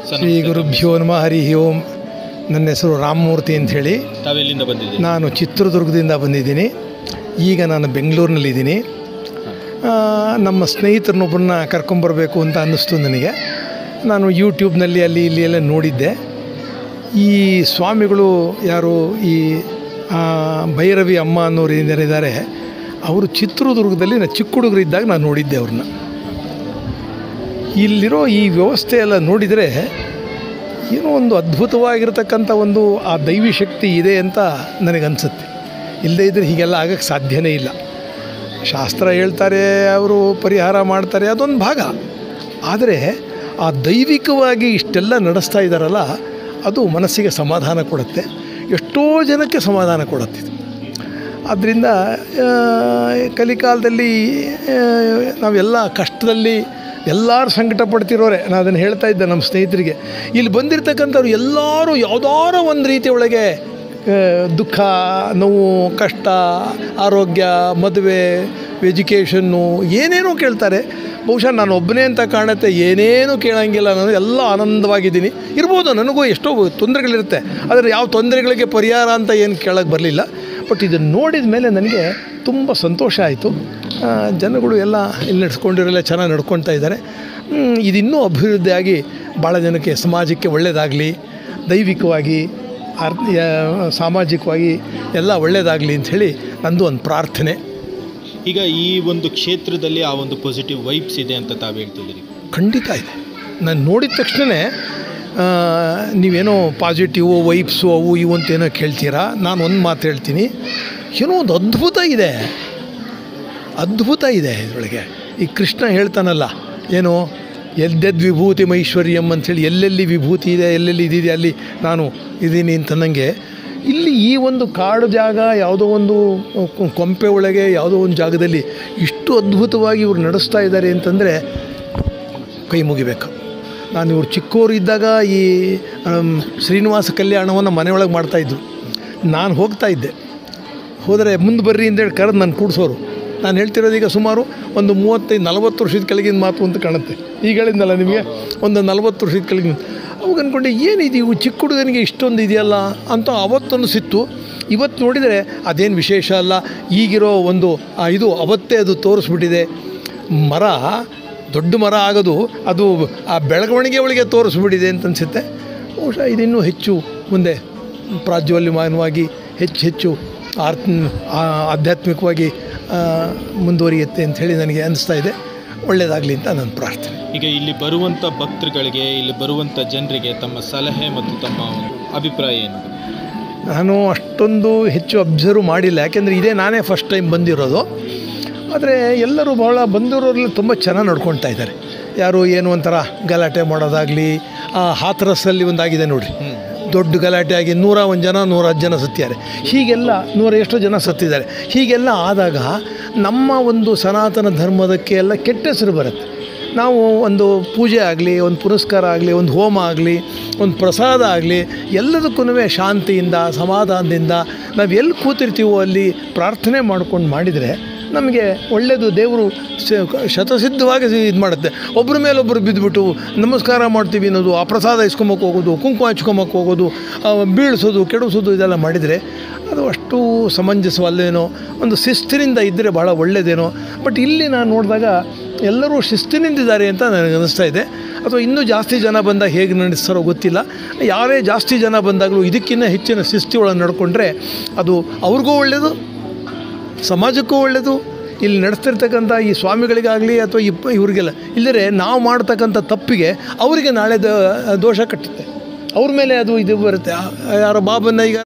ಶ್ರೀ ಗುರುಭ್ಯೋ ನಮಃ ಹರಿ ಓಂ ನನ್ನ ಹೆಸರು ರಾಮಮೂರ್ತಿ ಅಂಥೇಳಿ ತಾವೆಲ್ಲಿಂದ ಬಂದಿದ್ದೀರಿ ನಾನು ಚಿತ್ರದುರ್ಗದಿಂದ ಬಂದಿದ್ದೀನಿ ಈಗ ನಾನು ಬೆಂಗಳೂರಿನಲ್ಲಿದ್ದೀನಿ ಆ, ನಮ್ಮ ಸ್ನೇಹಿತರನ್ನೊಬ್ಬರನ್ನ ಕರ್ಕೊಂಬರ್ಬೇಕು ಅಂತ ಅನ್ನಿಸ್ತು ನನಗೆ ನಾನು ಯೂಟ್ಯೂಬ್ನಲ್ಲಿ ಅಲ್ಲಿ ಇಲ್ಲಿ ಎಲ್ಲ ನೋಡಿದ್ದೆ ಈ ಸ್ವಾಮಿಗಳು ಯಾರು ಈ ಆ, ಭೈರವಿ ಅಮ್ಮ ಅನ್ನೋರು ಏನಿದ್ದಾರೆ ಅವರು ಚಿತ್ರದುರ್ಗದಲ್ಲಿ ನಾನು ಚಿಕ್ಕ ಹುಡುಗರಿದ್ದಾಗ ನಾನು ನೋಡಿದ್ದೆ ಅವ್ರನ್ನ ಇಲ್ಲಿರೋ ಈ ವ್ಯವಸ್ಥೆ ಎಲ್ಲ ನೋಡಿದರೆ ಏನೋ ಒಂದು ಅದ್ಭುತವಾಗಿರ್ತಕ್ಕಂಥ ಒಂದು ಆ ದೈವಿ ಶಕ್ತಿ ಇದೆ ಅಂತ ನನಗನ್ಸುತ್ತೆ ಇಲ್ಲದೇ ಇದ್ದರೆ ಹೀಗೆಲ್ಲ ಆಗಕ್ಕೆ ಸಾಧ್ಯನೇ ಇಲ್ಲ ಶಾಸ್ತ್ರ ಹೇಳ್ತಾರೆ ಅವರು ಪರಿಹಾರ ಮಾಡ್ತಾರೆ ಅದೊಂದು ಭಾಗ ಆದರೆ ಆ ದೈವಿಕವಾಗಿ ಇಷ್ಟೆಲ್ಲ ನಡೆಸ್ತಾ ಇದ್ದಾರಲ್ಲ ಅದು ಮನಸ್ಸಿಗೆ ಸಮಾಧಾನ ಕೊಡುತ್ತೆ ಎಷ್ಟೋ ಜನಕ್ಕೆ ಸಮಾಧಾನ ಕೊಡುತ್ತೆ ಇದು ಆದ್ದರಿಂದ ಆ, ಕಲಿಕಾಲದಲ್ಲಿ ಆ, ನಾವೆಲ್ಲ ಕಷ್ಟದಲ್ಲಿ ಎಲ್ಲರೂ ಸಂಕಟ ಪಡ್ತಿರೋರೆ ನಾನು ಅದನ್ನು ಹೇಳ್ತಾ ಇದ್ದೆ ನಮ್ಮ ಸ್ನೇಹಿತರಿಗೆ ಇಲ್ಲಿ ಬಂದಿರತಕ್ಕಂಥವ್ರು ಎಲ್ಲರೂ ಯಾವುದಾರ ಒಂದು ರೀತಿ ಒಳಗೆ ಆ, ದುಃಖ ನೋವು ಕಷ್ಟ ಆರೋಗ್ಯ ಮದುವೆ ಎಜುಕೇಷನ್ನು ಏನೇನೋ ಕೇಳ್ತಾರೆ ಬಹುಶಃ ನಾನು ಒಬ್ಬನೇ ಅಂತ ಕಾಣುತ್ತೆ ಏನೇನು ಕೇಳೋಂಗಿಲ್ಲ ನಾನು ಎಲ್ಲ ಆನಂದವಾಗಿದ್ದೀನಿ ಇರ್ಬೋದು ನನಗೂ ಎಷ್ಟೋ ತೊಂದರೆಗಳಿರುತ್ತೆ ಆದರೆ ಯಾವ ತೊಂದರೆಗಳಿಗೆ ಪರಿಹಾರ ಅಂತ ಏನು ಕೇಳೋಕ್ಕೆ ಬರಲಿಲ್ಲ ಬಟ್ ಇದನ್ನು ನೋಡಿದ ಮೇಲೆ ನನಗೆ ತುಂಬ ಸಂತೋಷ ಆಯಿತು ಆ, ಜನಗಳು ಎಲ್ಲ ಇಲ್ಲಿ ನಡೆಸ್ಕೊಂಡಿರೋಲ್ಲ ಚೆನ್ನಾಗಿ ನಡ್ಕೊಳ್ತಾ ಇದ್ದಾರೆ ಹ್ಮ್, ಇದಿನ್ನೂ ಅಭಿವೃದ್ಧಿಯಾಗಿ ಭಾಳ ಜನಕ್ಕೆ ಸಮಾಜಕ್ಕೆ ಒಳ್ಳೆಯದಾಗಲಿ ದೈವಿಕವಾಗಿ ಅರ್ ಯಾ- ಸಾಮಾಜಿಕವಾಗಿ ಎಲ್ಲ ಒಳ್ಳೆಯದಾಗಲಿ ಅಂಥೇಳಿ ನಂದು ಒಂದು ಪ್ರಾರ್ಥನೆ ಈಗ ಈ ಒಂದು ಕ್ಷೇತ್ರದಲ್ಲಿ ಆ ಒಂದು ಪಾಸಿಟಿವ್ ವೈಬ್ಸ್ ಇದೆ ಅಂತ ತಾವು ಹೇಳ್ತಿದ್ದೀರಿ ಖಂಡಿತ ಇದೆ ನಾನು ನೋಡಿದ ತಕ್ಷಣವೇ ನೀವೇನೋ ಪಾಸಿಟಿವು ವೈಬ್ಸು ಅವು ಇವು ಅಂತ ಏನೋ ಕೇಳ್ತೀರಾ ನಾನು ಒಂದು ಮಾತು ಹೇಳ್ತೀನಿ ಏನೋ ಒಂದು ಅದ್ಭುತ ಇದೆ ಅದ್ಭುತ ಇದೆ ಇದರೊಳಗೆ ಈ ಕೃಷ್ಣ ಹೇಳ್ತಾನಲ್ಲ ಏನು ಎದ್ದೆದ್ದು ವಿಭೂತಿ ಮೈಶ್ವರ್ಯಂ ಅಂಥೇಳಿ ಎಲ್ಲೆಲ್ಲಿ ವಿಭೂತಿ ಇದೆ ಎಲ್ಲೆಲ್ಲಿ ಇದಿದೆ ಅಲ್ಲಿ ನಾನು ಇದ್ದೀನಿ ಅಂತಂದಂಗೆ ಇಲ್ಲಿ ಈ ಒಂದು ಕಾಡು ಜಾಗ ಯಾವುದೋ ಒಂದು ಕೊ- ಕೊಂಪೆ ಒಳಗೆ ಯಾವುದೋ ಒಂದು ಜಾಗದಲ್ಲಿ ಇಷ್ಟು ಅದ್ಭುತವಾಗಿ ಇವರು ನಡೆಸ್ತಾ ಇದ್ದಾರೆ ಅಂತಂದರೆ ಕೈ ಮುಗಿಬೇಕು ನಾನು ಇವರು ಚಿಕ್ಕವರು ಇದ್ದಾಗ ಈ ಆಮ್, ಶ್ರೀನಿವಾಸ ಕಲ್ಯಾಣವನ್ನು ಮನೆಯೊಳಗೆ ಮಾಡ್ತಾಯಿದ್ರು ನಾನು ಹೋಗ್ತಾ ಇದ್ದೆ ಹೋದರೆ ಮುಂದೆ ಬರ್ರಿ ಅಂತೇಳಿ ಕರೆದು ನಾನು ಕೂಡಿಸೋರು ನಾನು ಹೇಳ್ತಿರೋದು ಈಗ ಸುಮಾರು ಒಂದು ಮೂವತ್ತೈದು ನಲವತ್ತು ವರ್ಷದ ಕೆಳಗಿನ ಮಾತು ಅಂತ ಕಾಣುತ್ತೆ ಈಗ ಹೇಳಿದ್ನಲ್ಲ ನಿಮಗೆ ಒಂದು ನಲವತ್ತು ವರ್ಷದ ಕೆಳಗಿನ ಅವಾಗ ಅಂದ್ಕೊಂಡೆ ಏನಿದೆ ಇವು ಚಿಕ್ಕ ಹುಡುಗನಿಗೆ ಇಷ್ಟೊಂದು ಇದೆಯಲ್ಲ ಅಂತ ಅವತ್ತನ್ನಿಸಿತ್ತು ಇವತ್ತು ನೋಡಿದರೆ ಅದೇನು ವಿಶೇಷ ಅಲ್ಲ ಈಗಿರೋ ಒಂದು ಆ ಇದು ಅವತ್ತೇ ಅದು ತೋರಿಸ್ಬಿಟ್ಟಿದೆ ಮರ ದೊಡ್ಡ ಮರ ಆಗೋದು ಅದು ಆ ಬೆಳವಣಿಗೆ ಒಳಗೆ ತೋರಿಸ್ಬಿಟ್ಟಿದೆ ಅಂತ ಅನಿಸುತ್ತೆ ಬಹುಶಃ ಇದಿನ್ನೂ ಹೆಚ್ಚು ಮುಂದೆ ಪ್ರಾಜ್ವಲ್ಯಮಾನವಾಗಿ ಹೆಚ್ಚು ಹೆಚ್ಚು ಆರ್ ಆಧ್ಯಾತ್ಮಿಕವಾಗಿ ಆ, ಮುಂದುವರಿಯುತ್ತೆ ಅಂಥೇಳಿ ನನಗೆ ಅನಿಸ್ತಾ ಇದೆ ಒಳ್ಳೆಯದಾಗಲಿ ಅಂತ ನನ್ನ ಪ್ರಾರ್ಥನೆ ಈಗ ಇಲ್ಲಿ ಬರುವಂಥ ಭಕ್ತರುಗಳಿಗೆ ಇಲ್ಲಿ ಬರುವಂಥ ಜನರಿಗೆ ತಮ್ಮ ಸಲಹೆ ಮತ್ತು ತಮ್ಮ ಒಂದು ಅಭಿಪ್ರಾಯ ಏನು ನಾನು ಅಷ್ಟೊಂದು ಹೆಚ್ಚು ಅಬ್ಸರ್ವ್ ಮಾಡಿಲ್ಲ ಯಾಕೆಂದರೆ ಇದೇ ನಾನೇ ಫಸ್ಟ್ ಟೈಮ್ ಬಂದಿರೋದು ಆದರೆ ಎಲ್ಲರೂ ಭಾಳ ಬಂದಿರೋರೆಲ್ಲ ತುಂಬ ಚೆನ್ನಾಗಿ ನಡ್ಕೊಳ್ತಾ ಇದ್ದಾರೆ ಯಾರು ಏನು ಒಂಥರ ಗಲಾಟೆ ಮಾಡೋದಾಗಲಿ ಆ ಹಾತ್ರಸಲ್ಲಿ ಒಂದಾಗಿದೆ ನೋಡಿರಿ ದೊಡ್ಡ ಗಲಾಟೆ ಆಗಿ ನೂರ ಒಂದು ಜನ ನೂರ ಹತ್ತು ಜನ ಸತ್ತಿದ್ದಾರೆ ಹೀಗೆಲ್ಲ ನೂರ ಎಷ್ಟೋ ಜನ ಸತ್ತಿದ್ದಾರೆ ಹೀಗೆಲ್ಲ ಆದಾಗ ನಮ್ಮ ಒಂದು ಸನಾತನ ಧರ್ಮದಕ್ಕೆ ಎಲ್ಲ ಕೆಟ್ಟ ಹೆಸರು ಬರುತ್ತೆ ನಾವು ಒಂದು ಪೂಜೆ ಆಗಲಿ ಒಂದು ಪುರಸ್ಕಾರ ಆಗಲಿ ಒಂದು ಹೋಮ ಆಗಲಿ ಒಂದು ಪ್ರಸಾದ ಆಗಲಿ ಎಲ್ಲದಕ್ಕೂ ಶಾಂತಿಯಿಂದ ಸಮಾಧಾನದಿಂದ ನಾವು ಎಲ್ಲಿ ಕೂತಿರ್ತೀವೋ ಅಲ್ಲಿ ಪ್ರಾರ್ಥನೆ ಮಾಡ್ಕೊಂಡು ಮಾಡಿದರೆ ನಮಗೆ ಒಳ್ಳೆಯದು ದೇವರು ಶ- ಶತಸಿದ್ಧವಾಗಿ ಇದು ಮಾಡುತ್ತೆ ಒಬ್ಬರ ಮೇಲೊಬ್ಬರು ಬಿದ್ದುಬಿಟ್ಟು ನಮಸ್ಕಾರ ಮಾಡ್ತೀವಿ ಅನ್ನೋದು ಆ ಪ್ರಸಾದ ಇಸ್ಕೊಂಬಕ್ಕೆ ಹೋಗೋದು ಕುಂಕುಮ ಹಚ್ಕೊಂಬಕ್ಕೆ ಹೋಗೋದು ಆ, ಬೀಳಿಸೋದು ಕೆಡಿಸೋದು ಇದೆಲ್ಲ ಮಾಡಿದರೆ ಅದು ಅಷ್ಟು ಸಮಂಜಸವಲ್ಲೇನೋ ಒಂದು ಶಿಸ್ತಿನಿಂದ ಇದ್ದರೆ ಭಾಳ ಒಳ್ಳೆಯದೇನೋ ಬಟ್ ಇಲ್ಲಿ ನಾನು ನೋಡಿದಾಗ ಎಲ್ಲರೂ ಶಿಸ್ತಿನಿಂದಿದ್ದಾರೆ ಅಂತ ನನಗೆ ಅನ್ನಿಸ್ತಾ ಇದೆ ಅಥವಾ ಇನ್ನೂ ಜಾಸ್ತಿ ಜನ ಬಂದಾಗ ಹೇಗೆ ನಡೆಸ್ತಾರೋ ಗೊತ್ತಿಲ್ಲ ಯಾರೇ ಜಾಸ್ತಿ ಜನ ಬಂದಾಗಲೂ ಇದಕ್ಕಿಂತ ಹೆಚ್ಚಿನ ಶಿಸ್ತಿ ಒಳಗೆ ನಡ್ಕೊಂಡ್ರೆ ಅದು ಅವ್ರಿಗೂ ಒಳ್ಳೆಯದು ಸಮಾಜಕ್ಕೂ ಒಳ್ಳೆಯದು ಇಲ್ಲಿ ನಡೆಸ್ತಿರ್ತಕ್ಕಂಥ ಈ ಸ್ವಾಮಿಗಳಿಗಾಗಲಿ ಅಥವಾ ಇಪ್ಪ ಇವ್ರಿಗೆಲ್ಲ ಇಲ್ಲದ್ರೆ ನಾವು ಮಾಡ್ತಕ್ಕಂಥ ತಪ್ಪಿಗೆ ಅವರಿಗೆ ನಾಳೆ ದ- ದೋಷ ಕಟ್ಟುತ್ತೆ ಅವ್ರ ಮೇಲೆ ಅದು ಇದು ಬರುತ್ತೆ ಆ- ಯಾರೋ ಬಾಬನ್ನ ಈಗ